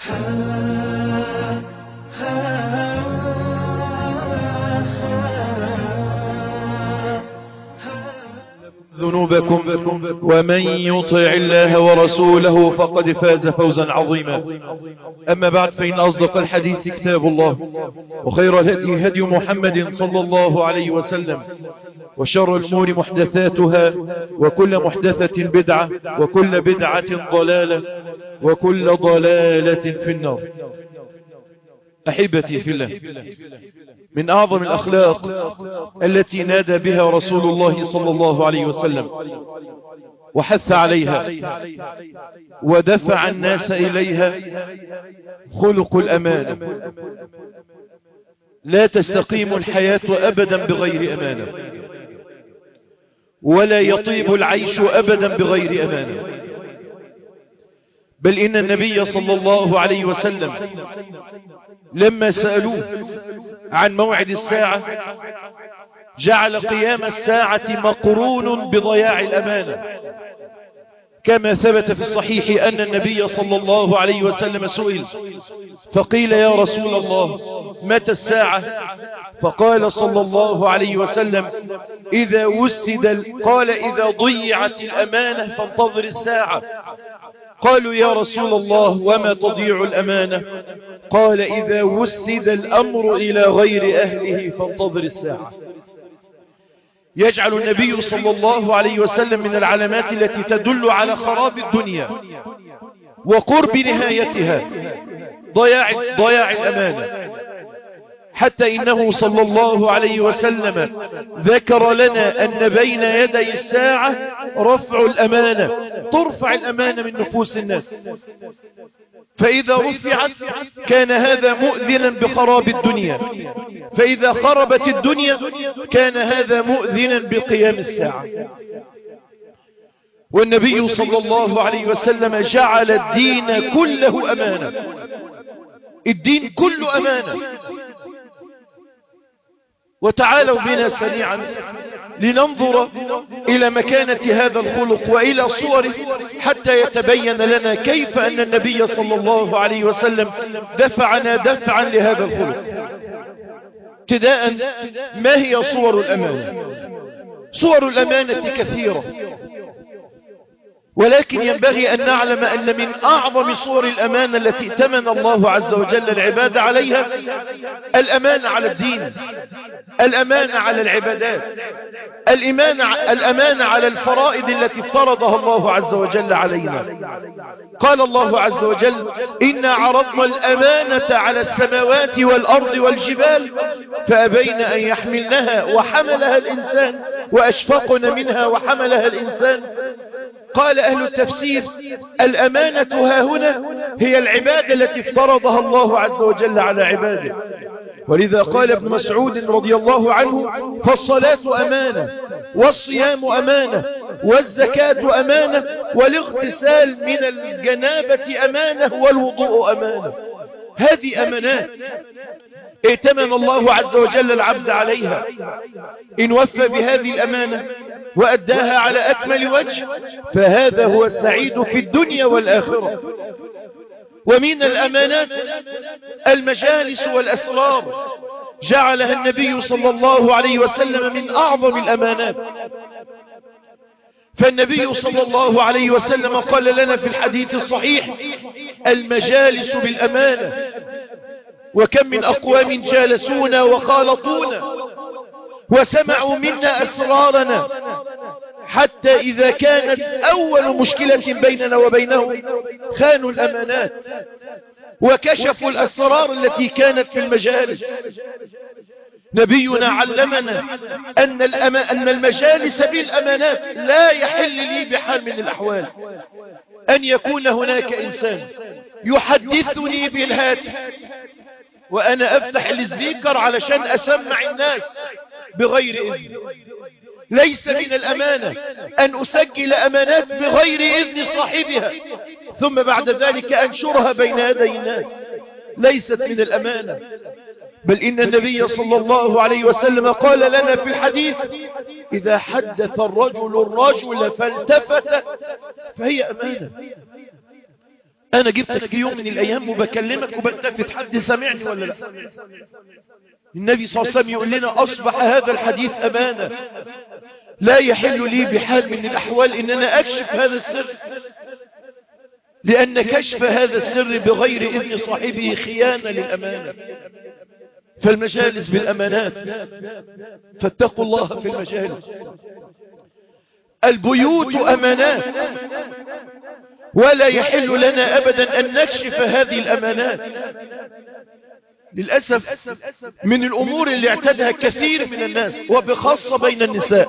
ذنوبكم ومن يطع الله ورسوله فقد فاز فوزا عظيما أما بعد فإن أصدق الحديث كتاب الله وخير الهدي هدي محمد صلى الله عليه وسلم وشر الأمور محدثاتها وكل محدثة بدعة وكل بدعة ضلالة وكل ضلالة في النار أحبتي في الله من أعظم الأخلاق التي نادى بها رسول الله صلى الله عليه وسلم وحث عليها ودفع الناس إليها خلق الأمانة لا تستقيم الحياة أبدا بغير أمانة ولا يطيب العيش أبدا بغير أمانة بل إن النبي صلى الله عليه وسلم لما سألوه عن موعد الساعة جعل قيام الساعة مقرون بضياع الأمانة كما ثبت في الصحيح أن النبي صلى الله عليه وسلم سئل فقيل يا رسول الله متى الساعة فقال صلى الله عليه وسلم إذا وسد قال إذا ضيعت الأمانة فانتظر الساعة قالوا يا رسول الله وما تضيع الأمانة قال إذا وسد الأمر إلى غير أهله فانتظر الساعة يجعل النبي صلى الله عليه وسلم من العلامات التي تدل على خراب الدنيا وقرب نهايتها ضياع, ضياع الأمانة حتى إنه صلى الله عليه وسلم ذكر لنا أن بين يدي الساعة رفع الأمانة ترفع الأمانة من نفوس الناس فإذا رفعت كان هذا مؤذنا بخراب الدنيا فإذا خربت الدنيا كان هذا مؤذنا بقيام الساعة والنبي صلى الله عليه وسلم جعل الدين كله أمانة الدين كله أمانة وتعالوا بنا سريعا لننظر إلى مكانة هذا الخلق وإلى صوره حتى يتبين لنا كيف أن النبي صلى الله عليه وسلم دفعنا دفعا لهذا الخلق ابتداء ما هي صور الأمانة صور الأمانة كثيرة ولكن ينبغي أن نعلم أن من أعظم صور الأمانة التي ائتمن الله عز وجل العباد عليها الأمانة على الدين الأمانة على العبادات الإمانة الأمانة على الفرائض التي افترضها الله عز وجل علينا قال الله عز وجل إنا عرضنا الأمانة على السماوات والأرض والجبال فأبين أن يحملنها وحملها الإنسان وأشفقن منها وحملها الإنسان قال أهل التفسير الأمانة ها هنا هي العبادة التي افترضها الله عز وجل على عباده ولذا قال ابن مسعود رضي الله عنه فالصلاة أمانة والصيام أمانة والزكاة أمانة والاغتسال من الجنابة أمانة والوضوء أمانة هذه أمانات ائتمن الله عز وجل العبد عليها إن وفى بهذه الأمانة وأداها على أكمل وجه فهذا هو السعيد في الدنيا والآخرة ومن الأمانات المجالس والأسرار جعلها النبي صلى الله عليه وسلم من أعظم الأمانات فالنبي صلى الله عليه وسلم قال لنا في الحديث الصحيح المجالس بالأمانة وكم من أقوام جالسونا وخالطونا وسمعوا منا أسرارنا حتى إذا كانت أول مشكلة بيننا وبينهم خانوا الأمانات وكشفوا الأسرار التي كانت في المجالس نبينا علمنا أن, الأما أن المجالس بالأمانات لا يحل لي بحال من الأحوال أن يكون هناك إنسان يحدثني بالهاتف وأنا أفتح السبيكر علشان أسمع الناس بغير إذن ليس من الأمانة أن أسجل أمانات بغير إذن صاحبها ثم بعد ذلك أنشرها بين يدي الناس ليست من الأمانة بل إن النبي صلى الله عليه وسلم قال لنا في الحديث إذا حدث الرجل الرجل فالتفت فهي أمانة انا جبتك في يوم من الايام وبكلمك وبلتفت حد سمعني ولا لا النبي صلى الله عليه وسلم يقول لنا اصبح هذا الحديث امانة لا يحل لي بحال من الاحوال ان انا اكشف هذا السر لان كشف هذا السر بغير اذن صاحبه خيانة للامانة فالمجالس بالامانات فاتقوا الله في المجالس البيوت امانات ولا يحل لنا ابدا ان نكشف هذه الامانات للأسف من الأمور اللي اعتادها كثير من الناس وبخاصة بين النساء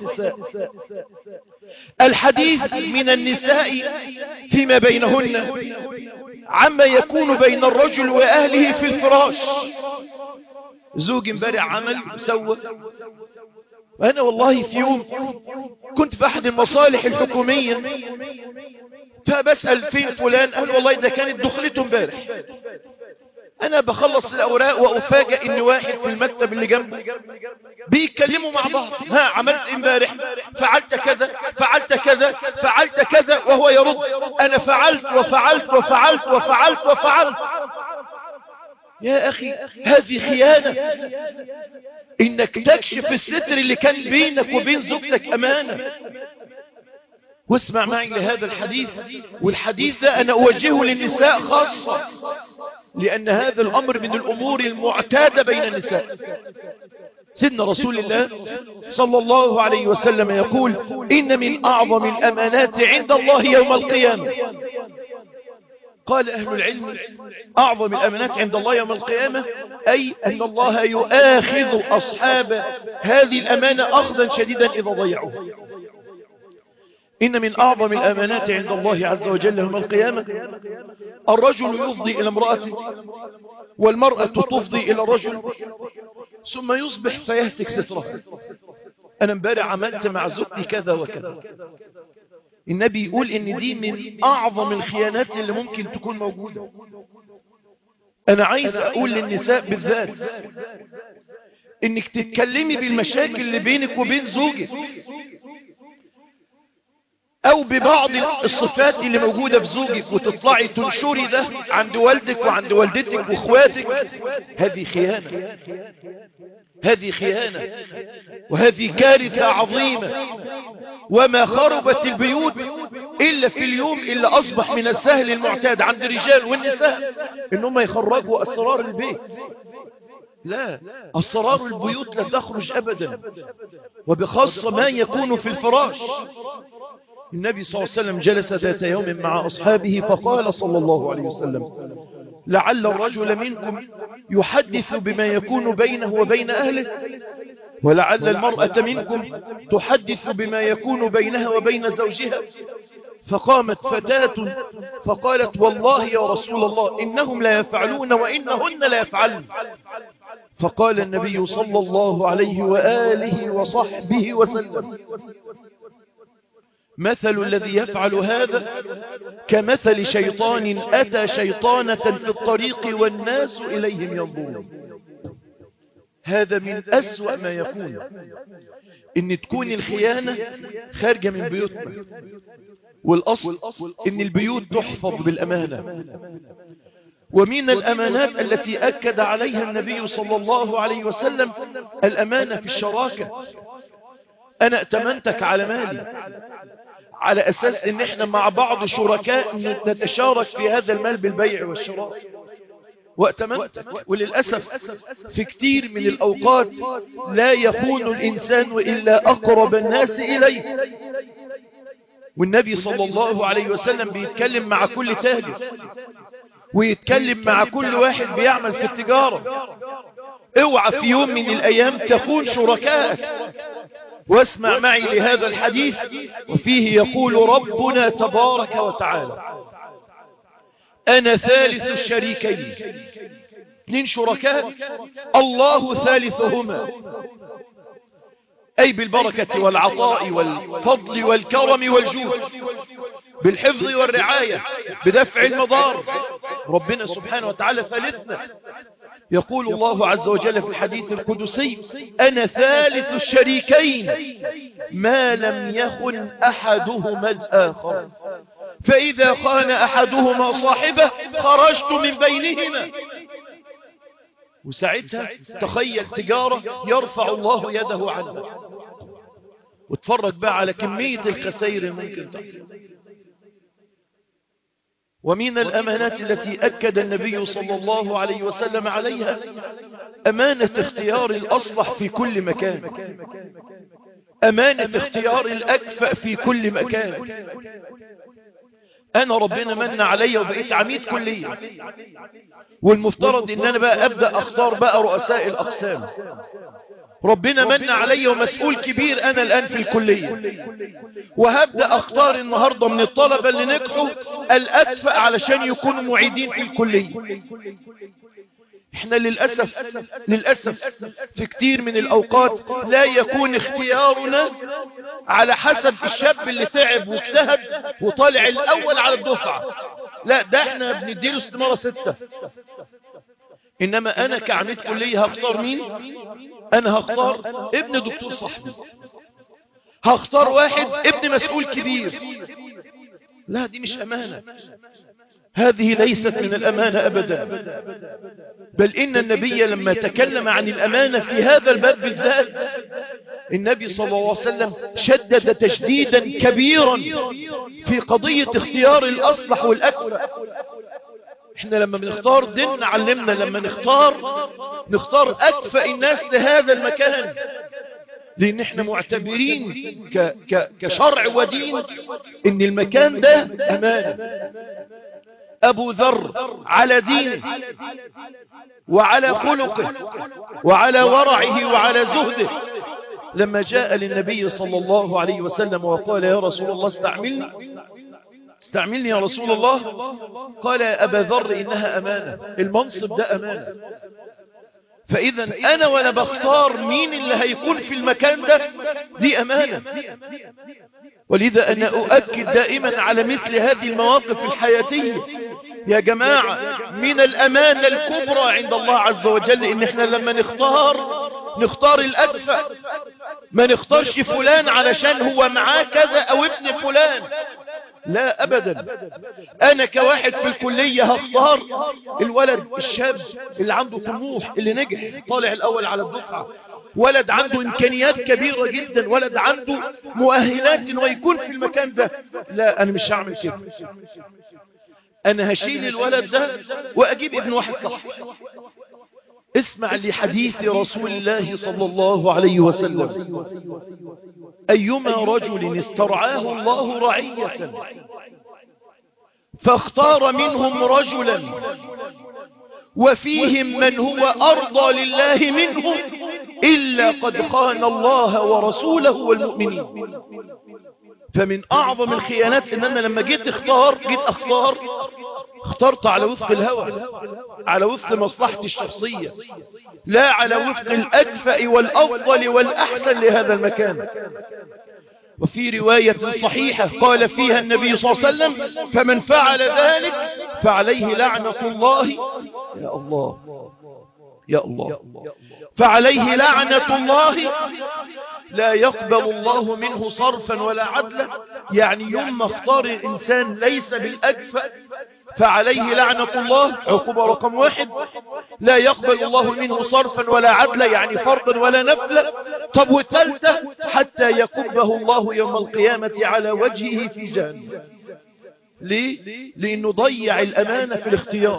الحديث من النساء فيما بينهن عما يكون بين الرجل وأهله في الفراش زوج امبارح عمل سوى وأنا والله في يوم كنت في أحد المصالح الحكومية فبسأل فين فلان قال والله ده كانت دخلته امبارح انا بخلص الاوراق وافاجئ ان واحد في المكتب اللي جنبي بيتكلموا مع بعض ها عملت امبارح فعلت كذا فعلت كذا فعلت كذا وهو يرد انا فعلت وفعلت وفعلت وفعلت وفعلت يا اخي هذه خيانة انك تكشف الستر اللي كان بينك وبين زوجتك امانة واسمع معي لهذا الحديث والحديث ده انا اوجهه للنساء خاصة لأن هذا الأمر من الأمور المعتادة بين النساء سيدنا رسول الله صلى الله عليه وسلم يقول إن من أعظم الأمانات عند الله يوم القيامة قال أهل العلم أعظم الأمانات عند الله يوم القيامة أي أن الله يؤاخذ أصحاب هذه الأمانة أخذا شديدا إذا ضيعوها إن من أعظم الأمانات عند الله عز وجل يوم القيامة الرجل يفضي إلى امرأته والمرأة تفضي إلى الرجل ثم يصبح فيهتك ستره أنا امبارح عملت مع زوجتي كذا وكذا النبي يقول إن دي من أعظم الخيانات اللي ممكن تكون موجودة أنا عايز أقول للنساء بالذات إنك تتكلمي بالمشاكل اللي بينك وبين زوجك او ببعض الصفات اللي موجودة في زوجك وتطلعي تنشري ده عند والدك وعند والدتك واخواتك هذه خيانة هذه خيانة وهذه كارثة عظيمة وما خربت البيوت إلا في اليوم إلا أصبح من السهل المعتاد عند الرجال والنساء إنهم يخرجوا أسرار البيت لا أسرار البيوت لا تخرج أبدا وبخاصة ما يكون في الفراش النبي صلى الله عليه وسلم جلس ذات يوم مع أصحابه فقال صلى الله عليه وسلم لعل الرجل منكم يحدث بما يكون بينه وبين أهله ولعل المرأة منكم تحدث بما يكون بينها وبين زوجها فقامت فتاة فقالت والله يا رسول الله إنهم لا يفعلون وإنهن لا يفعلن فقال النبي صلى الله عليه وآله وصحبه وسلم مثل الذي يفعل هذا كمثل شيطان أتى شيطانة في الطريق والناس إليهم ينظرون هذا من أسوأ ما يكون إن تكون الخيانة خارجة من بيوتنا والأصل إن البيوت تحفظ بالأمانة ومن الأمانات التي أكد عليها النبي صلى الله عليه وسلم الأمانة في الشراكة أنا اتمنتك على مالي على أساس إن إحنا مع بعض شركاء نتشارك في هذا المال بالبيع والشراء واتمنتك وللأسف في كتير من الأوقات لا يكون الإنسان إلا أقرب الناس إليه والنبي صلى الله عليه وسلم بيتكلم مع كل تاجر ويتكلم مع كل واحد بيعمل في التجارة اوعى في يوم من الأيام تكون شركائك واسمع معي لهذا الحديث وفيه يقول ربنا تبارك وتعالى أنا ثالث الشريكين اثنين شركاء الله ثالثهما أي بالبركة والعطاء والفضل والكرم والجود بالحفظ والرعاية بدفع المضار ربنا سبحانه وتعالى ثالثنا يقول الله عز وجل في الحديث القدسي أنا ثالث الشريكين ما لم يخن أحدهما الآخر فإذا خان أحدهما صاحبه خرجت من بينهما وساعتها تخيل تجارة يرفع الله يده عنها وتفرج بقى على كمية الخسائر ممكن تحصل ومن الأمانات التي أكد النبي صلى الله عليه وسلم عليها أمانة اختيار الأصلح في كل مكان أمانة اختيار الأكفأ في كل مكان أنا ربنا من علي وبقيت عميد كلية والمفترض إن أنا بقى أبدأ أختار بقى رؤساء الأقسام ربنا من علي ومسؤول كبير أنا الآن في الكلية وهبدأ أختار النهاردة من الطلبة اللي نجحوا الأكفأ علشان يكونوا معيدين في الكلية احنا للأسف للأسف في كتير من الأوقات لا يكون اختيارنا على حسب الشاب اللي تعب واجتهد وطالع الأول على الدفعة لا ده احنا بنديله استمارة ستة إنما أنا كعميد كلية هختار مين أنا هختار ابن دكتور صاحبي هختار واحد ابن مسؤول كبير لا دي مش أمانة هذه ليست من الأمانة أبدا بل إن النبي لما تكلم عن الأمانة في هذا الباب بالذات النبي صلى الله عليه وسلم شدد تشديدا كبيرا في قضية اختيار الأصلح والأكفأ احنا لما بنختار دين علمنا لما نختار نختار أكفأ الناس لهذا المكان لأن احنا معتبرين ك ك كشرع ودين ان المكان ده أمانة أبو ذر على دينه وعلى خلقه وعلى ورعه وعلى زهده لما جاء للنبي صلى الله عليه وسلم وقال يا رسول الله استعملني استعملني يا رسول الله قال يا أبا ذر إنها أمانة المنصب ده أمانة فإذا أنا وأنا بختار مين اللي هيكون في المكان ده دي أمانة ولذا أنا أؤكد دائما على مثل هذه المواقف الحياتية يا جماعة من الأمانة الكبرى عند الله عز وجل إن احنا لما نختار نختار الأكفأ ما نختارش فلان علشان هو معاه كذا أو ابن فلان لا أبدا أنا كواحد في الكلية هختار الولد الشاب اللي عنده طموح اللي نجح طالع الأول على الدفعة ولد عنده إمكانيات كبيرة جدا ولد عنده مؤهلات إنه يكون في المكان ده لا أنا مش هعمل كده أنا هشيل الولد ده وأجيب ابن واحد صح اسمع لحديث رسول الله صلى الله عليه وسلم أيما رجل استرعاه الله رعية فاختار منهم رجلا وفيهم من هو أرضى لله منهم إلا قد خان الله ورسوله والمؤمنين فمن أعظم الخيانات إن أنا لما جيت اختار جيت اختار اخترت على وفق الهوى على وفق مصلحتي الشخصية لا على وفق الأكفأ والأفضل والأحسن لهذا المكان وفي رواية صحيحة قال فيها النبي صلى الله عليه وسلم فمن فعل ذلك فعليه لعنة الله يا الله يا الله فعليه لعنة الله لا يقبل الله منه صرفا ولا عدلا يعني يوم ما اختار الإنسان ليس بالأكفأ فعليه لعنة الله عقوبة رقم واحد لا يقبل الله منه صرفا ولا عدلا يعني فرضا ولا نفلا طب والثالثة حتى يكبه الله يوم القيامة على وجهه في جهنم ليه؟ لأنه ضيع الأمانة في الاختيار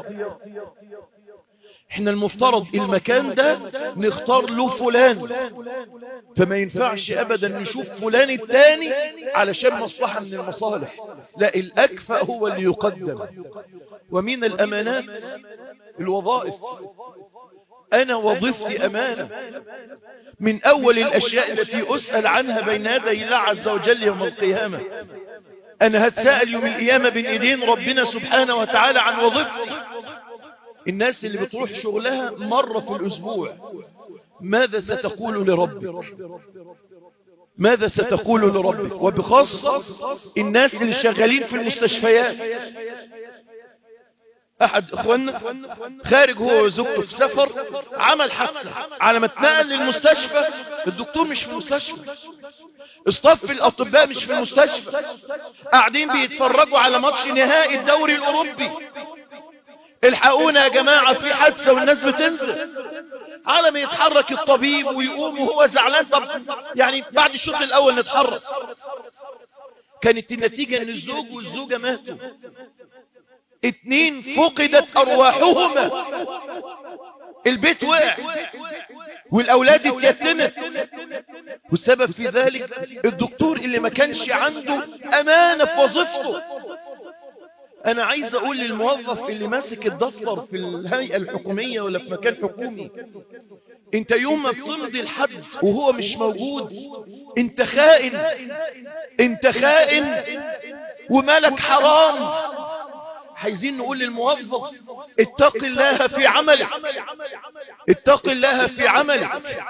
احنا المفترض المكان ده نختار له فلان فما ينفعش ابدا نشوف فلان التاني علشان مصلحة من المصالح لا الاكفأ هو اللي يقدم ومن الامانات الوظائف انا وظيفتي امانة من اول الاشياء التي اسأل عنها بين يدي الله عز وجل يوم القيامة انا هتسأل يوم القيامة بين ايدين ربنا سبحانه وتعالى عن وظيفتي الناس اللي بتروح شغلها مرة في الأسبوع ماذا ستقول لربك ماذا ستقول لربك وبخاصة الناس اللي شغالين في المستشفيات احد اخواننا خارج هو وزوجته في سفر عمل حادثة على ما اتنقل للمستشفى الدكتور مش في المستشفى اصطف الاطباء مش في المستشفى قاعدين بيتفرجوا على ماتش نهائي الدوري الاوروبي الحقونا يا جماعة في حادثة والناس بتنزل على ما يتحرك الطبيب ويقوم وهو زعلان طب يعني بعد الشوط الاول نتحرك كانت النتيجة ان الزوج والزوجة ماتوا اتنين فقدت ارواحهما البيت وقع والاولاد اتيتمت والسبب في ذلك الدكتور اللي ما كانش عنده امانة في وظيفته انا عايز اقول للموظف اللي ماسك الدفتر في الهيئة الحكومية ولا في مكان حكومي انت يوم ما بتمضي الحد وهو مش موجود انت خائن انت خائن ومالك حرام عايزين نقول للموظف اتق الله في عملك اتق الله في عملك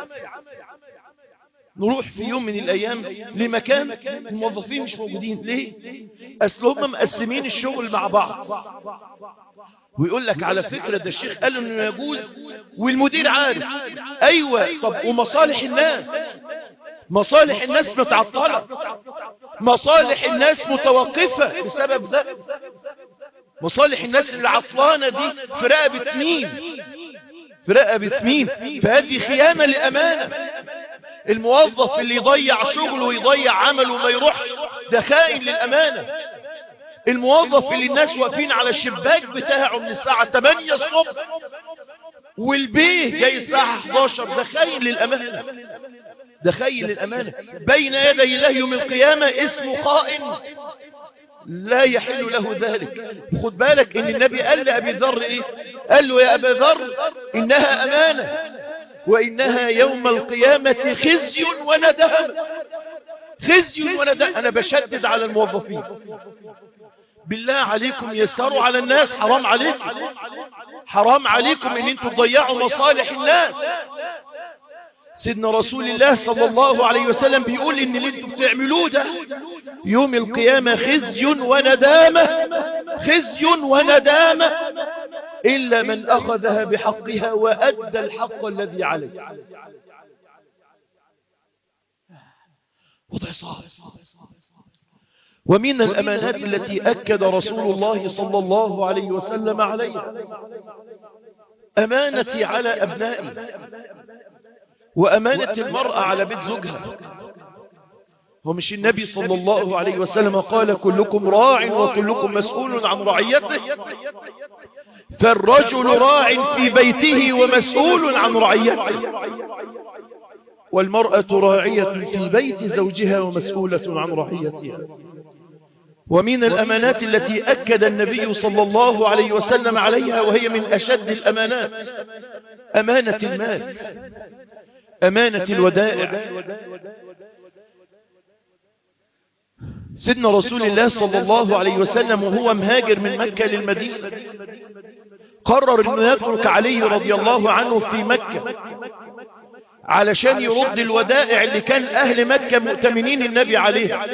نروح في يوم من الايام لمكان الموظفين مش موجودين ليه اصل هم مقسمين الشغل مع بعض ويقول لك على فكرة ده الشيخ قال انه يجوز والمدير عارف ايوه طب ومصالح الناس مصالح الناس متعطلة مصالح الناس متوقفة بسبب ده مصالح الناس اللي عطلانة دي في رقبة مين في رقبة مين فهذه خيانة للأمانة الموظف اللي يضيع شغله ويضيع عمله وما يروحش ده خائن للأمانة الموظف اللي الناس واقفين على الشباك بتاعه من الساعة 8 الصبح والبيه جاي الساعة 11 ده خاين للأمانة ده خاين للأمانة بين يدي الله يوم القيامة اسمه خائن لا يحل له ذلك خد بالك ان النبي قال لأبي ذر ايه قال له يا أبا ذر إنها أمانة وإنها يوم القيامة خزي وندم خزي وندم أنا بشدد على الموظفين بالله عليكم يسروا على الناس حرام عليكم حرام عليكم ان انتم تضيعوا مصالح الناس سيدنا رسول الله صلى الله عليه وسلم بيقول ان اللي انتم بتعملوه ده يوم القيامة خزي وندامة خزي وندامة إلا من أخذها بحقها وأدى الحق الذي عليه وضع صعب ومن الأمانات التي أكد رسول الله صلى الله عليه وسلم عليها أمانتي على أبنائي وأمانة المرأة على بيت زوجها ومش النبي صلى الله عليه وسلم قال كلكم راع وكلكم مسؤول عن رعيته فالرجل راع في بيته ومسؤول عن رعيته والمرأة راعية في بيت زوجها ومسؤولة عن رعيتها ومن الأمانات التي أكد النبي صلى الله عليه وسلم عليها وهي من أشد الأمانات أمانة المال أمانة الودائع سيدنا رسول الله صلى الله عليه وسلم وهو مهاجر من مكة للمدينة قرر انه يترك علي رضي الله عنه في مكة علشان يرد الودائع اللي كان اهل مكة مؤتمنين النبي عليها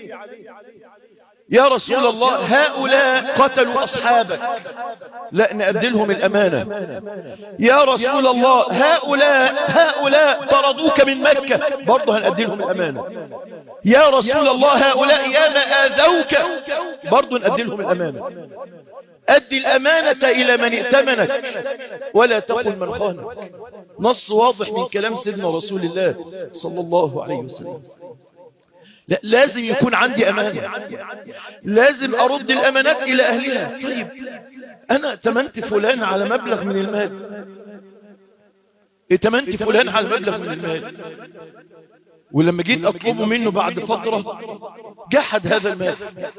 يا رسول الله هؤلاء قتلوا أصحابك لا نأدي لهم الأمانة يا رسول الله هؤلاء هؤلاء طردوك من مكة برضه هنأدي لهم الأمانة يا رسول الله هؤلاء يا ما آذوك برضه نأدي لهم الأمانة أدي الأمانة إلى من ائتمنك ولا تقل من خانك نص واضح من كلام سيدنا رسول الله صلى الله عليه وسلم لا لازم يكون عندي أمانة لازم أرد الأمانات إلى أهلها طيب أنا اتمنت فلان على مبلغ من المال اتمنت فلان على مبلغ من المال ولما جيت أطلبه منه بعد فترة جحد هذا المال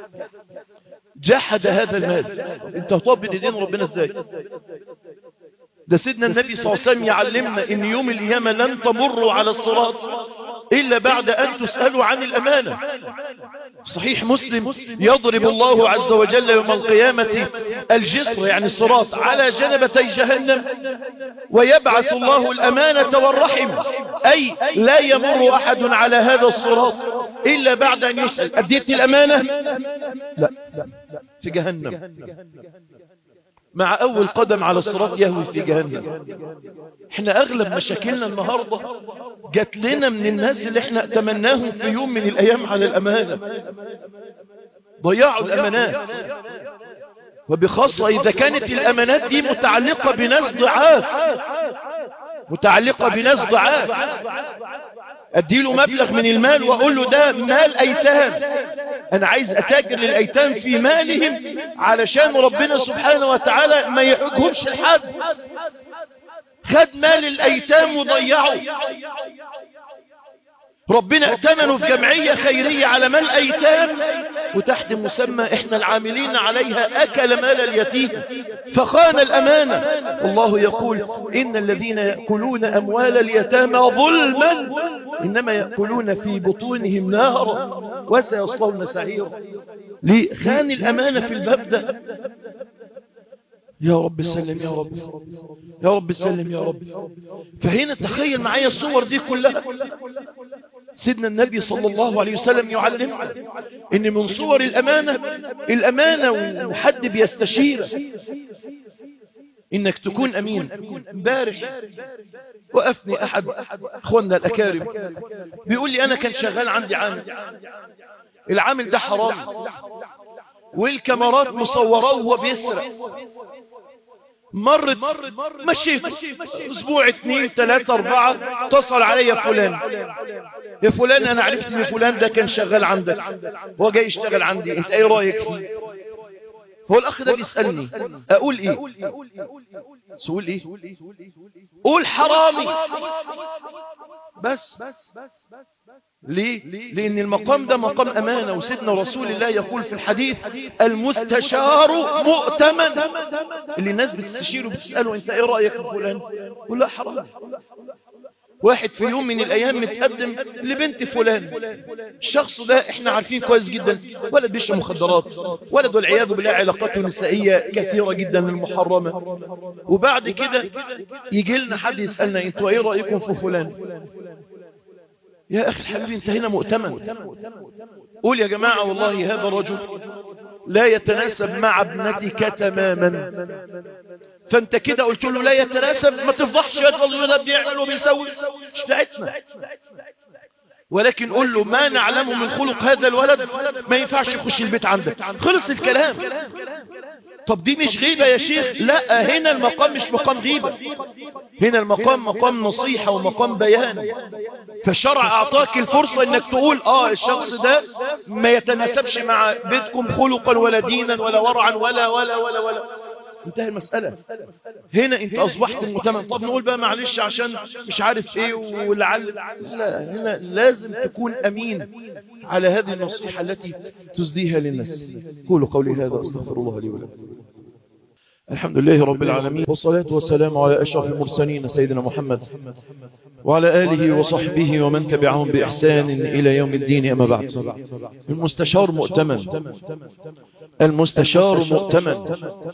جحد هذا المال انت هتطبق بين ربنا ازاي ده سيدنا النبي صلى الله عليه وسلم يعلمنا ان يوم القيامة لن تمروا على الصراط إلا بعد أن تسألوا عن الأمانة صحيح مسلم يضرب الله عز وجل يوم القيامة الجسر يعني الصراط على جنبتي جهنم ويبعث الله الأمانة والرحم أي لا يمر أحد على هذا الصراط إلا بعد أن يسأل أديت الأمانة لا في جهنم مع أول قدم على الصراط يهوي في جهنم احنا أغلب مشاكلنا النهاردة جات لنا من الناس اللي احنا اتمناهم في يوم من الأيام على الأمانة ضيعوا الأمانات وبخاصة إذا كانت الأمانات دي متعلقة بناس ضعاف متعلقة بناس ضعاف اديله مبلغ من المال واقول له ده مال ايتام انا عايز اتاجر للايتام في مالهم علشان ربنا سبحانه وتعالى ما يحجهمش لحد خد مال الايتام وضيعه ربنا ائتمنوا في جمعية خيرية على مال ايتام وتحت مسمى احنا العاملين عليها اكل مال اليتيم فخان الامانة والله يقول ان الذين يأكلون اموال اليتامى ظلما انما يأكلون في بطونهم نارا وسيصلون سعيرا لخان الامانة في الباب ده يا رب سلم يا رب يا رب سلم يا رب فهنا تخيل معايا الصور دي كلها سيدنا النبي صلى الله عليه وسلم يعلمنا ان من صور الامانة الامانة وحد بيستشير انك تكون امين امبارح وقفني احد اخواننا الاكارم بيقول لي انا كان شغال عندي عامل العامل ده حرام والكاميرات مصوراه وهو بيسرق مرت مشيت اسبوع اثنين ثلاثة اربعة اتصل علي فلان يا فلان انا عرفت ان فلان ده كان شغال عندك هو جاي يشتغل عندي انت ايه رايك فيه هو الاخ ده بيسألني اقول ايه سؤول ايه قول حرامي بس ليه لان المقام ده مقام امانة وسيدنا رسول الله يقول في الحديث المستشار مؤتمن اللي الناس بتستشيره بتسأله انت ايه رأيك في فلان يقول لا حرام واحد في يوم من الايام متقدم لبنت فلان الشخص ده احنا عارفين كويس جدا ولد بيشرب مخدرات ولد والعياذ بالله علاقاته نسائيه كثيره جدا المحرمه وبعد كده يجي لنا حد يسالنا انتوا ايه رايكم في فلان يا اخي الحبيب انت هنا مؤتمن قول يا جماعه والله هذا الرجل لا يتناسب مع ابنتك تماما فانت كده قلت له لا يتناسب ما تفضحش يا فضل ده بيعمل وبيسوي مش بتاعتنا ولكن قول له ما نعلمه من خلق هذا الولد ما ينفعش يخش البيت عندك خلص الكلام طب دي مش غيبة يا شيخ لا هنا المقام مش مقام غيبة هنا المقام مقام نصيحة ومقام بيان فالشرع اعطاك الفرصة انك تقول اه الشخص ده ما يتناسبش مع بيتكم خلقا ولا دينا ولا ورعا ولا ولا ولا ولا انتهى المسألة هنا انت اصبحت المتمم طب نقول بقى معلش عشان مش عارف ايه ولعل لا هنا لازم تكون امين على هذه النصيحة التي تزديها للناس قولوا قولي هذا استغفر الله لي ولكم الحمد لله رب العالمين والصلاة والسلام على أشرف المرسلين سيدنا محمد وعلى آله وصحبه ومن تبعهم بإحسان إلى يوم الدين أما بعد المستشار مؤتمن المستشار مؤتمن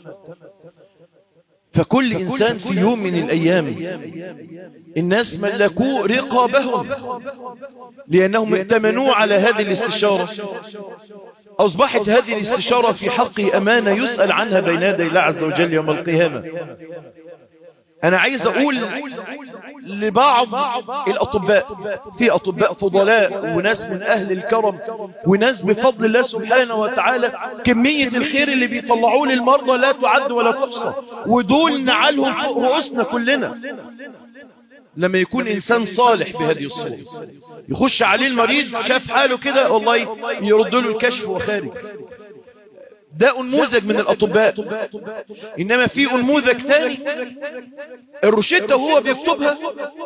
فكل إنسان في يوم من الأيام الناس ملكوا رقابهم لأنهم ائتمنوا على هذه الاستشارة أصبحت هذه الاستشارة في حقه أمانة يسأل عنها بين يدي الله عز وجل يوم القيامة أنا عايز أقول لبعض الأطباء في أطباء فضلاء وناس من أهل الكرم وناس بفضل الله سبحانه وتعالى كمية الخير اللي بيطلعوه للمرضى لا تعد ولا تحصى ودول نعلهم فوق رؤوسنا كلنا لما يكون إنسان صالح بهذه الصورة يخش عليه المريض شاف حاله كده والله يرد له الكشف وخارج ده انموذج من الاطباء انما في انموذج ثاني الروشتة وهو بيكتبها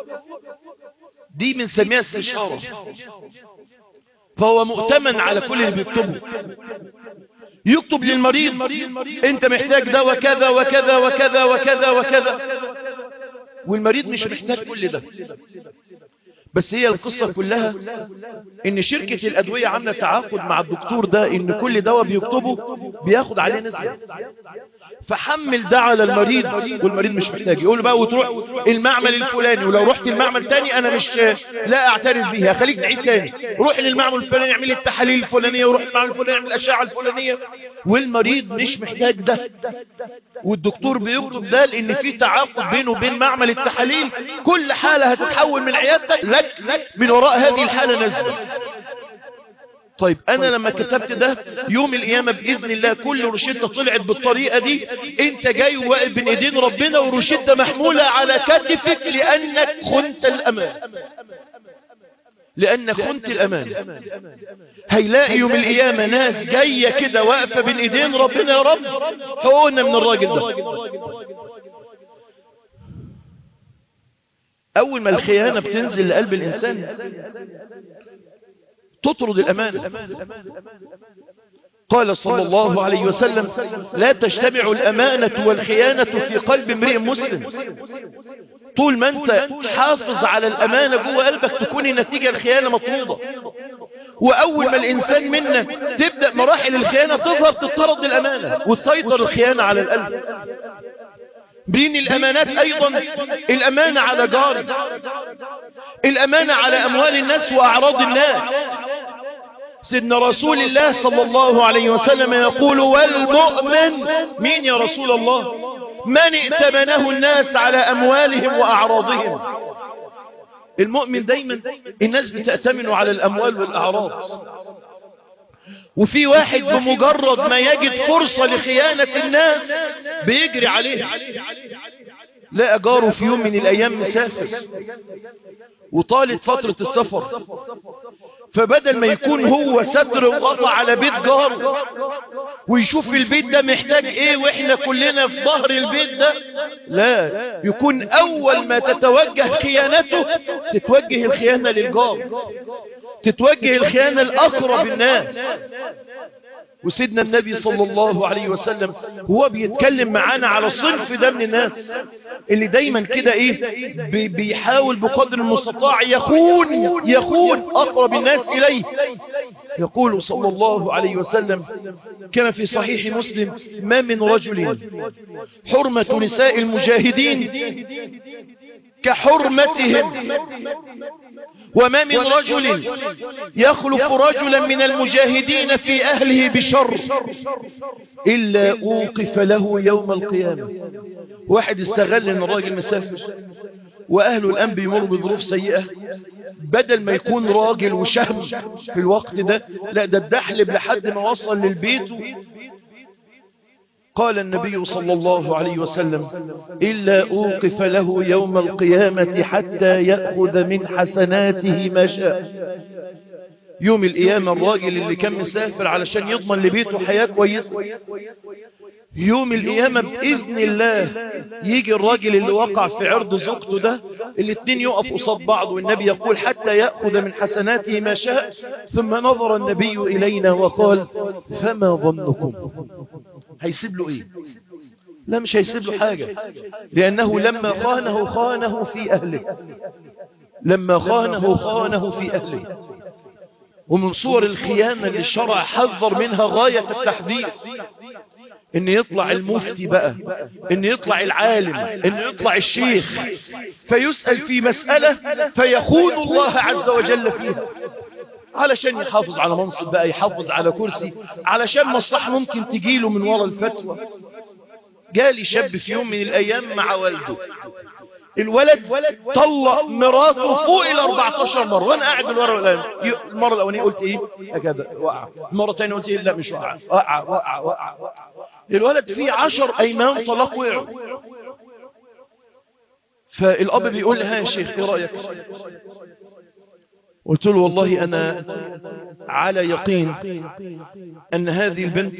دي بنسميها استشارة فهو مؤتمن على كل اللي بيكتبه يكتب للمريض انت محتاج دواء كذا وكذا وكذا وكذا وكذا والمريض مش محتاج كل ده بس هي القصة كلها ان شركة الادوية عاملة تعاقد مع الدكتور ده ان كل دواء بيكتبه بياخد عليه نسبة فحمل ده على المريض والمريض مش محتاج يقول له بقى وتروح المعمل الفلاني ولو رحت المعمل تاني انا مش لا اعترف بيها خليك تعيد تاني روح للمعمل الفلاني اعمل التحاليل الفلانيه وروح المعمل الفلاني اعمل الاشعه الفلانيه والمريض مش محتاج ده والدكتور بيكتب ده لان في تعاقد بينه وبين معمل التحاليل كل حاله هتتحول من عيادتك لك من وراء هذه الحاله نزله طيب انا لما كتبت ده يوم القيامة باذن الله كل روشتة طلعت بالطريقة دي انت جاي وواقف بين ايدين ربنا وروشتة محمولة على كتفك لانك خنت الامان لانك خنت الامان هيلاقي يوم القيامة ناس جاية كده واقفة بين ايدين ربنا يا رب حقوقنا من الراجل ده اول ما الخيانة بتنزل لقلب الانسان تطرد الأمانة قال صلى الله عليه وسلم لا تجتمع الأمانة والخيانة في قلب امرئ مسلم طول ما انت حافظ على الأمانة جوه قلبك تكون النتيجة الخيانة مطرودة وأول ما الإنسان منا تبدأ مراحل الخيانة تظهر تطرد الأمانة وتسيطر الخيانة على القلب بين الأمانات أيضا الأمانة على جاري الأمانة على أموال الناس وأعراض الناس سيدنا رسول الله صلى الله عليه وسلم يقول والمؤمن مين يا رسول الله من ائتمنه الناس على أموالهم وأعراضهم المؤمن دايما الناس بتأتمنه على الأموال والأعراض وفي واحد بمجرد ما يجد فرصة لخيانة الناس بيجري عليه لا جاره في يوم من الأيام مسافر وطالت فترة السفر فبدل ما يكون هو ستر وقطع على بيت جاره ويشوف البيت ده محتاج ايه واحنا كلنا في ظهر البيت ده لا يكون اول ما تتوجه خيانته تتوجه الخيانة للجار تتوجه الخيانة الأقرب الناس وسيدنا النبي صلى الله عليه وسلم هو بيتكلم معانا على صنف ده من الناس اللي دايما كده ايه بي بيحاول بقدر المستطاع يخون يخون اقرب الناس اليه يقول صلى الله عليه وسلم كما في صحيح مسلم ما من رجل حرمة نساء المجاهدين كحرمتهم وما من رجل يخلف رجلا من المجاهدين في أهله بشر إلا أوقف له يوم القيامة واحد استغل ان الراجل مسافر وأهله الآن بيمروا بظروف سيئة بدل ما يكون راجل وشهم في الوقت ده لا ده الدحلب لحد ما وصل للبيت قال النبي صلى الله عليه وسلم إلا أوقف له يوم القيامة حتى يأخذ من حسناته ما شاء يوم القيامة الراجل اللي كان مسافر علشان يضمن لبيته حياة كويسة يوم القيامة بإذن الله يجي الراجل اللي وقع في عرض زوجته ده الاتنين يقف قصاد بعض والنبي يقول حتى يأخذ من حسناته ما شاء ثم نظر النبي إلينا وقال فما ظنكم هيسيب له ايه لا مش هيسيب له حاجة لأنه لما خانه خانه في أهله لما خانه خانه في أهله ومن صور الخيانة اللي الشرع حذر منها غاية التحذير ان يطلع المفتي بقى ان يطلع العالم ان يطلع الشيخ فيسأل في مسألة فيخون الله عز وجل فيها علشان يحافظ على منصب بقى يحافظ على كرسي علشان مصلحة ممكن تجيله من وراء الفتوى جالي شاب في يوم من الايام مع والده الولد طلق مراته فوق ال 14 مرة وانا قاعد بالورقة الان المرة الاولانية قلت ايه هكذا وقع المرة الثانية قلت ايه لا مش وقع وقع وقع وقع الولد فيه 10 ايمان طلاق وقعوا فالاب بيقول لي ها يا شيخ ايه رأيك قلت له والله أنا على يقين أن هذه البنت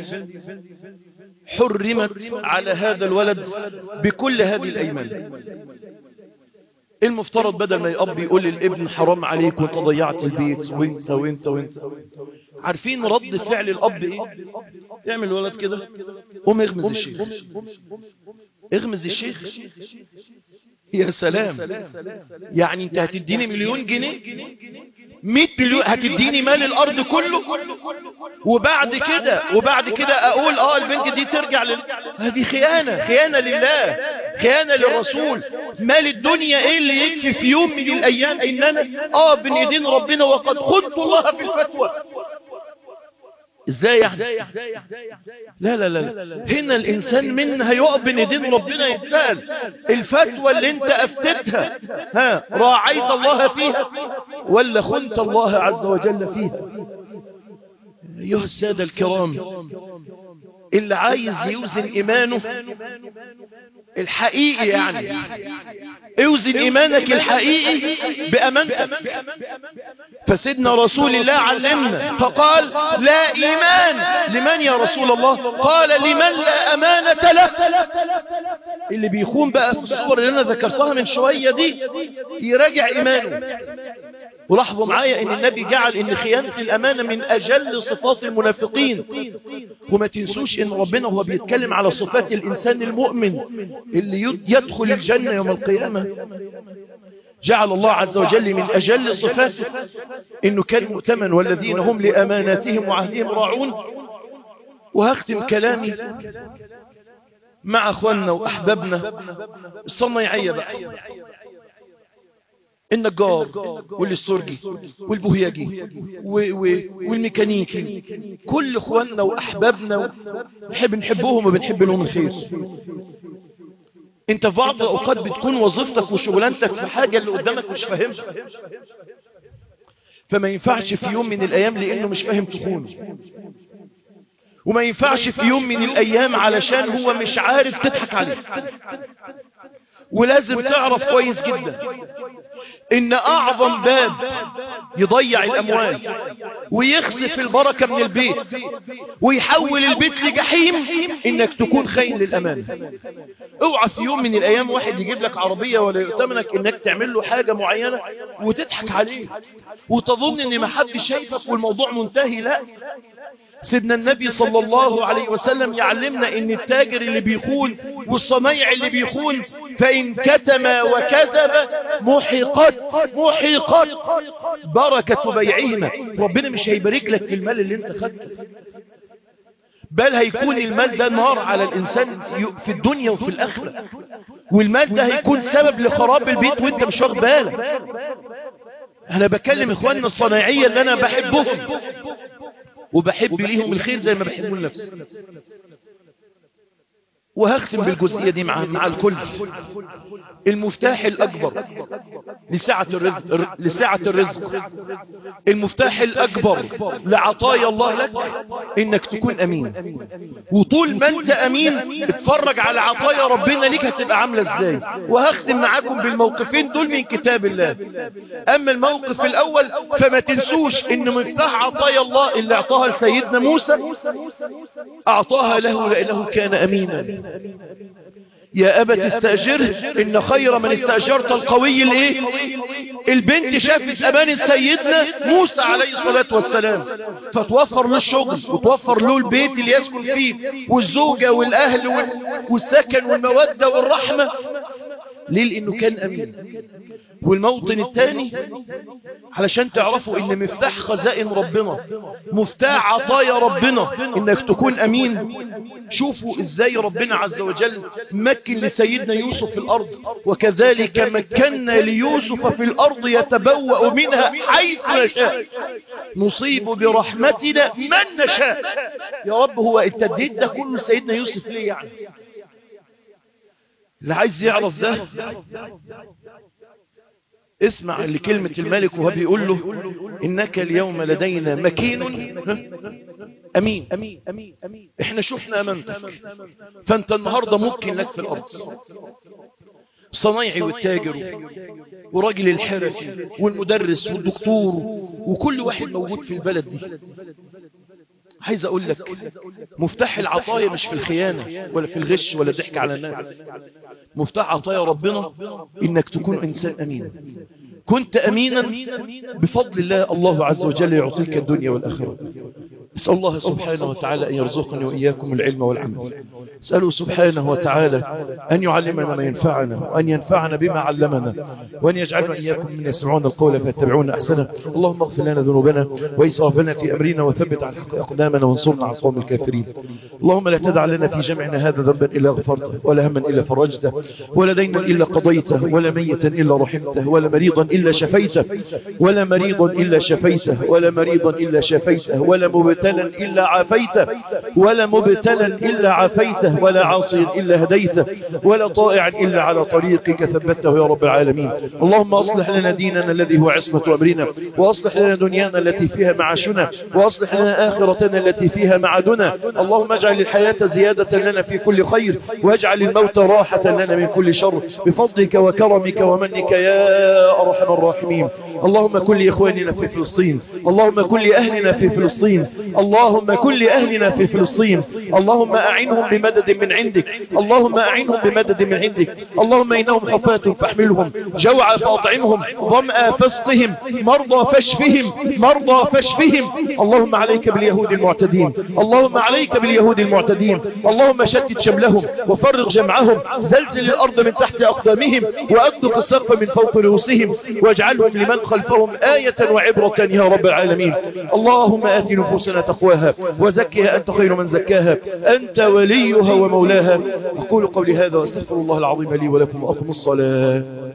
حرمت على هذا الولد بكل هذه الأيمان المفترض بدل ما الأب يقول للابن حرام عليك وانت ضيعت البيت وانت وانت وانت عارفين رد فعل الأب ايه يعمل الولد كده قوم اغمز الشيخ اغمز الشيخ يا سلام يعني انت هتديني مليون جنيه 100 مليون هتديني مال الارض كله وبعد كده وبعد كده اقول اه البنت دي ترجع لل... هذه خيانة خيانة لله خيانة للرسول مال الدنيا ايه اللي يكفي في يوم من الايام ان انا اه بين ايدين ربنا وقد خنت الله في الفتوى ازاي يعني لا لا لا لا. هنا الانسان منا هيقف بين ايدين ربنا يتسال الفتوى اللي انت افتتها ها راعيت الله فيها ولا خنت الله عز وجل فيها ايها الساده الكرام اللي عايز يوزن ايمانه الحقيقي يعني اوزن ايمانك الحقيقي بامانتك فسيدنا رسول الله علمنا فقال لا ايمان لمن يا رسول الله قال لمن لا امانة له اللي بيخون بقى في الصور اللي انا ذكرتها من شوية دي يراجع ايمانه ولاحظوا معايا ان النبي جعل ان خيانة الامانة من اجل صفات المنافقين وما تنسوش ان ربنا هو بيتكلم على صفات الانسان المؤمن اللي يدخل الجنة يوم القيامة جعل الله عز وجل من اجل صفاته انه كان مؤتمن والذين هم لاماناتهم وعهدهم راعون وهختم كلامي مع اخواننا واحبابنا الصنايعية بقى النجار والاسترجي والبوهياجي والميكانيكي كل اخواننا واحبابنا نحب نحبهم وبنحب لهم الخير انت في بعض الاوقات بتكون وظيفتك وشغلانتك في حاجة اللي قدامك مش فاهمها فما ينفعش في يوم من الايام لانه مش فاهم تخونه وما ينفعش في يوم من الايام علشان هو مش عارف تضحك عليه ولازم تعرف كويس جدا ان اعظم باب يضيع الاموال ويخسف البركة من البيت ويحول البيت لجحيم انك تكون خاين للامان اوعى في يوم من الايام واحد يجيب لك عربية ولا يؤتمنك انك تعمل له حاجة معينة وتضحك عليه وتظن ان ما حد شايفك والموضوع منتهي لا سيدنا النبي صلى الله عليه وسلم يعلمنا ان التاجر اللي بيخون والصنايع اللي بيخون فإن كتم وكذب محقت محقت بركة بيعهما ربنا مش هيبارك لك في المال اللي انت خدته بل هيكون المال ده نار على الإنسان في الدنيا وفي الآخرة والمال ده هيكون سبب لخراب البيت وانت مش واخد بالك انا بكلم اخواننا الصناعية اللي انا بحبهم وبحب ليهم الخير زي ما بحبوا لنفسي وهختم بالجزئية دي مع, مع الكل المفتاح الأكبر لسعة الرزق, لسعة الرزق المفتاح الأكبر لعطايا الله لك إنك تكون أمين وطول ما أنت أمين اتفرج على عطايا ربنا ليك هتبقى عاملة إزاي وهختم معاكم بالموقفين دول من كتاب الله أما الموقف الأول فما تنسوش إن مفتاح عطايا الله اللي أعطاها لسيدنا موسى أعطاها له لأنه كان أمينا يا أبت استأجره إن خير من استأجرت القوي الايه البنت شافت أمانة سيدنا موسى عليه الصلاة والسلام فتوفر له الشغل وتوفر له البيت اللي يسكن فيه والزوجة والأهل والسكن والمودة والرحمة ليه لأنه كان أمين والموطن الثاني علشان تعرفوا ان مفتاح خزائن ربنا مفتاح عطايا ربنا انك تكون امين شوفوا ازاي ربنا عز وجل مكن لسيدنا يوسف في الارض وكذلك مكنا ليوسف في الارض يتبوأ منها حيث نشاء نصيب برحمتنا من نشاء يا رب هو انت اديت ده كله سيدنا يوسف ليه يعني اللي عايز يعرف ده اسمع لكلمة الملك وهو بيقول له إنك اليوم لدينا مكين أمين أمين أمين أمين إحنا شفنا أمانتك فأنت النهاردة ممكن لك في الأرض صنايعي والتاجر وراجل الحرفي والمدرس والدكتور وكل واحد موجود في البلد دي عايز اقول لك مفتاح العطايا مش في الخيانة ولا في الغش ولا الضحك على الناس مفتاح عطايا ربنا انك تكون انسان امين كنت امينا بفضل الله الله عز وجل يعطيك الدنيا والاخرة أسأل الله سبحانه وتعالى أن يرزقني وإياكم العلم والعمل أسأله سبحانه وتعالى أن يعلمنا ما ينفعنا وأن ينفعنا بما علمنا وأن يجعلنا إياكم من يسمعون القول فيتبعون أحسنه اللهم اغفر لنا ذنوبنا وإسرافنا في أمرنا وثبت على الحق أقدامنا وانصرنا على القوم الكافرين اللهم لا تدع لنا في جمعنا هذا ذنبا إلا غفرته ولا هما إلا فرجته ولا دينا إلا قضيته ولا ميتا إلا رحمته ولا مريضا إلا شفيته ولا مريضا إلا شفيته ولا مريضا إلا شفيته ولا مبتلا إلا عافيته ولا مبتلا إلا عافيته ولا عاصيا إلا هديته ولا طائعا إلا على طريقك ثبته يا رب العالمين اللهم أصلح لنا ديننا الذي هو عصمة أمرنا وأصلح لنا دنيانا التي فيها معاشنا وأصلح لنا آخرتنا التي فيها معادنا اللهم اجعل الحياة زيادة لنا في كل خير واجعل الموت راحة لنا من كل شر بفضلك وكرمك ومنك يا أرحم الراحمين اللهم كل إخواننا في فلسطين اللهم كل أهلنا في فلسطين اللهم كل أهلنا في فلسطين اللهم أعنهم بمدد من عندك اللهم أعنهم بمدد من عندك اللهم إنهم حفاة فاحملهم جوع فأطعمهم ظمأ فاسقهم مرضى فاشفهم مرضى فاشفهم اللهم عليك باليهود المعتدين اللهم عليك باليهود المعتدين اللهم شتت شملهم وفرق جمعهم زلزل الأرض من تحت أقدامهم وأطلق السقف من فوق رؤوسهم واجعلهم لمن خلفهم آية وعبرة يا رب العالمين اللهم آت نفوسنا تقواها وزكها أنت خير من زكاها أنت وليها ومولاها أقول قولي هذا واستغفر الله العظيم لي ولكم وأقم الصلاة